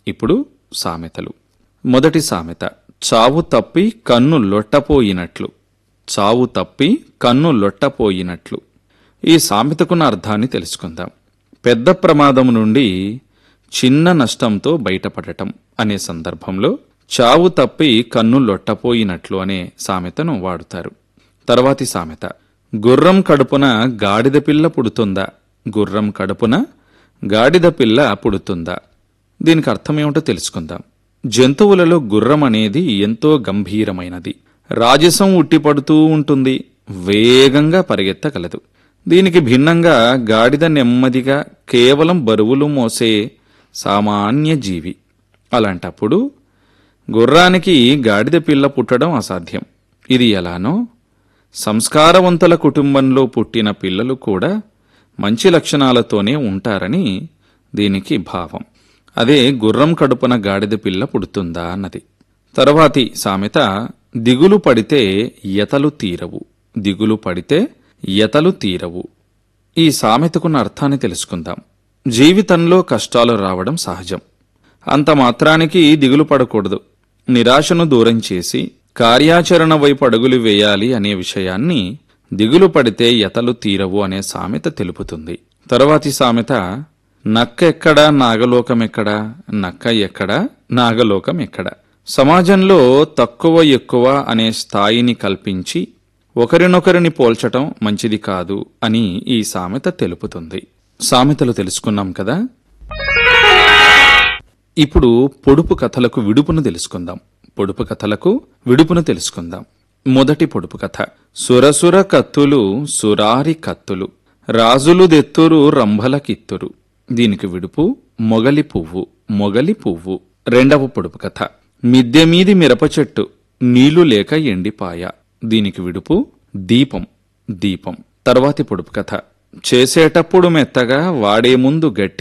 ఇప్పుడు సామెతలు మొదటి సామెత చావు తప్పి కన్ను లొట్టపోయినట్లు చావు తప్పి కన్ను లొట్టపోయినట్లు ఈ సామెతకున్న అర్థాన్ని తెలుసుకుందాం పెద్ద ప్రమాదం నుండి చిన్న నష్టంతో బయటపడటం అనే సందర్భంలో చావు తప్పి కన్ను లొట్టపోయినట్లు అనే సామెతను వాడుతారు తర్వాతి సామెత గుర్రం కడుపున గాడిద పిల్ల పుడుతుందా గుర్రం కడుపున గాడిద పిల్ల పుడుతుందా దీనికి అర్థం ఏమిటో తెలుసుకుందాం జంతువులలో గుర్రం అనేది ఎంతో గంభీరమైనది రాజసం ఉట్టిపడుతూ ఉంటుంది వేగంగా పరిగెత్తగలదు దీనికి భిన్నంగా గాడిద నెమ్మదిగా కేవలం బరువులు మోసే సామాన్య జీవి అలాంటప్పుడు గుర్రానికి గాడిద పిల్ల పుట్టడం అసాధ్యం ఇది ఎలానో సంస్కారవంతుల కుటుంబంలో పుట్టిన పిల్లలు కూడా మంచి లక్షణాలతోనే ఉంటారని దీనికి భావం అదే గుర్రం కడుపున గాడిద పిల్ల పుడుతుందా అన్నది తరువాతి సామెత దిగులు పడితే ఎతలు తీరవు దిగులు పడితే ఎతలు తీరవు ఈ సామెతకున్న అర్థాన్ని తెలుసుకుందాం జీవితంలో కష్టాలు రావడం సహజం అంత మాత్రానికి దిగులు పడకూడదు నిరాశను దూరం చేసి కార్యాచరణ వైపు అడుగులు వేయాలి అనే విషయాన్ని దిగులు పడితే ఎతలు తీరవు అనే సామెత తెలుపుతుంది తరువాతి సామెత నక్క ఎక్కడా నాగలోకం ఎక్కడా నక్క ఎక్కడా నాగలోకం ఎక్కడా సమాజంలో తక్కువ ఎక్కువ అనే స్థాయిని కల్పించి ఒకరినొకరిని పోల్చటం మంచిది కాదు అని ఈ సామెత తెలుపుతుంది సామెతలు తెలుసుకున్నాం కదా ఇప్పుడు పొడుపు కథలకు విడుపును తెలుసుకుందాం పొడుపు కథలకు విడుపును తెలుసుకుందాం మొదటి పొడుపు కథ సురసుర కత్తులు సురారి కత్తులు రాజులు దెత్తురు రంభల కిత్తురు దీనికి విడుపు మొగలి పువ్వు మొగలి పువ్వు రెండవ పొడుపు కథ మిద్దె మీది మిరప చెట్టు నీళ్లు లేక ఎండిపాయ దీనికి విడుపు దీపం దీపం తర్వాతి పొడుపు కథ చేసేటప్పుడు మెత్తగా వాడే ముందు గట్టి